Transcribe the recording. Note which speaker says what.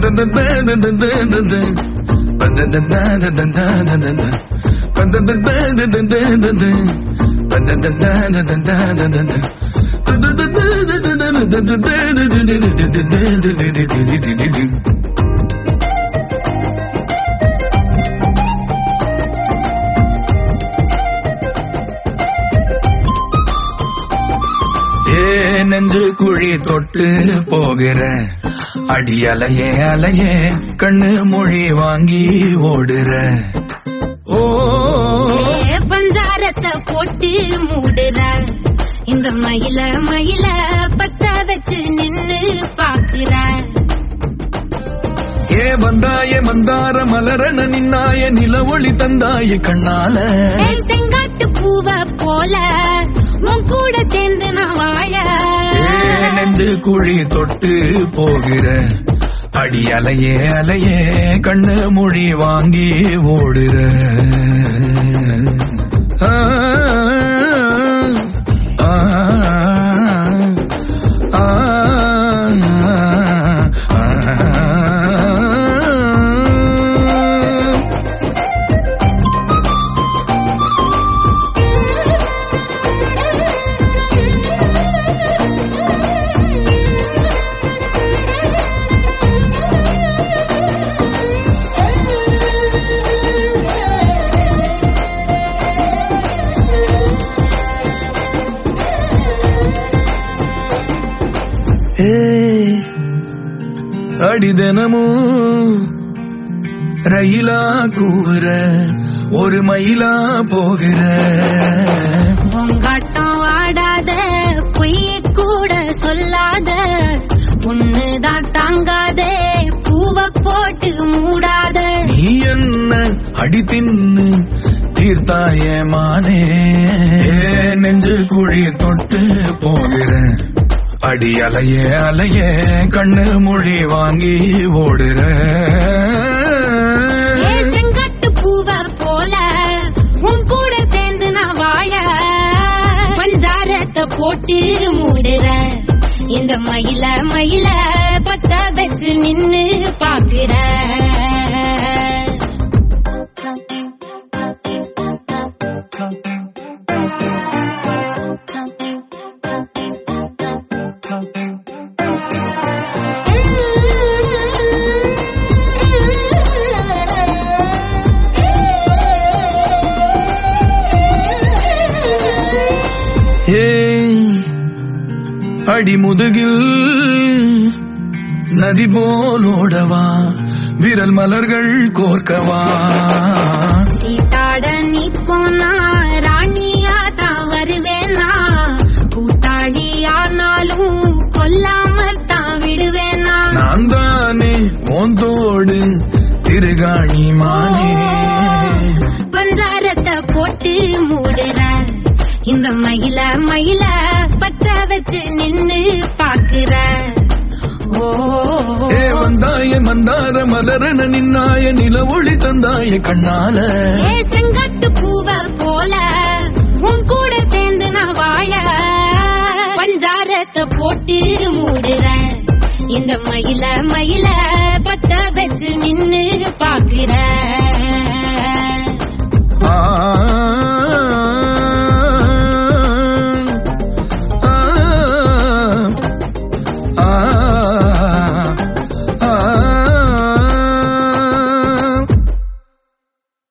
Speaker 1: ஏ நெஞ்சு குழி தொட்டு போகிற அடி அலையே அலையே கண்ணு மொழி வாங்கி ஓடுற ஓ
Speaker 2: ஏ பஞ்சாரத்தை போட்டு மூடுற இந்த மயில மயில பத்த வச்சு நின்னு பாக்குற
Speaker 1: ஏ வந்தாய மந்தார மலரன நின்னாய நில ஒளி தந்தாய கண்ணால
Speaker 2: ஏ செங்காட்டு பூவ போல உன் கூட சேர்ந்து நான் வாழ
Speaker 1: ஏ நெஞ்சு குழி தொட்டு போகிற அடி அலையே அலையே கண்ணு மொழி வாங்கி ஓடுற ஆ, ஆ, ஆ, ஆ. ஏய், அடி தினமும் ரயிலா கூற ஒரு மயிலா போகிற
Speaker 2: உங்காட்டம் ஆடாத பொய்ய கூட சொல்லாத ஒண்ணுதான் தாங்காதே பூவ போட்டு மூடாத
Speaker 1: நீ என்ன அடி தின்னு தீர்த்தாய மானே நெஞ்சு குழி தொட்டு போகிற அடி அலையே அலையே கண்ணு மொழி வாங்கி ஓடுற
Speaker 2: ஏ செங்காட்டு பூவ போல உன் கூட சேர்ந்து நான் வாழ பஞ்சாரத்தை போட்டு மூடுற இந்த மயில மயில பத்த வச்சு நின்னு பாக்குற
Speaker 1: ஏய், அடி முதுகில் நதி போலோடவா விரல் மலர்கள் கோர்க்கவா
Speaker 2: சீட்டாட நீ போனா ராணியா தான் வருவேனா கூட்டாளி ஆனாலும் கொல்லாம தான் விடுவேனா
Speaker 1: நான் தானே ஓந்தோடு திருகாணி மானே
Speaker 2: பஞ்சாரத்தை போட்டு மூடுற இந்த மயில மயில பத்த வச்சு நின்னு பாக்குற ஓ
Speaker 1: ஏ வந்தாய மந்தார மலரன நின்னாய நில ஒளி தந்தாய கண்ணால
Speaker 2: ஏ செங்காட்டு பூவ போல உன் கூட சேர்ந்து நான் வாழ பஞ்சாரத்தை போட்டு மூடுற இந்த மயில மயில பத்த வச்சு நின்னு பாக்குற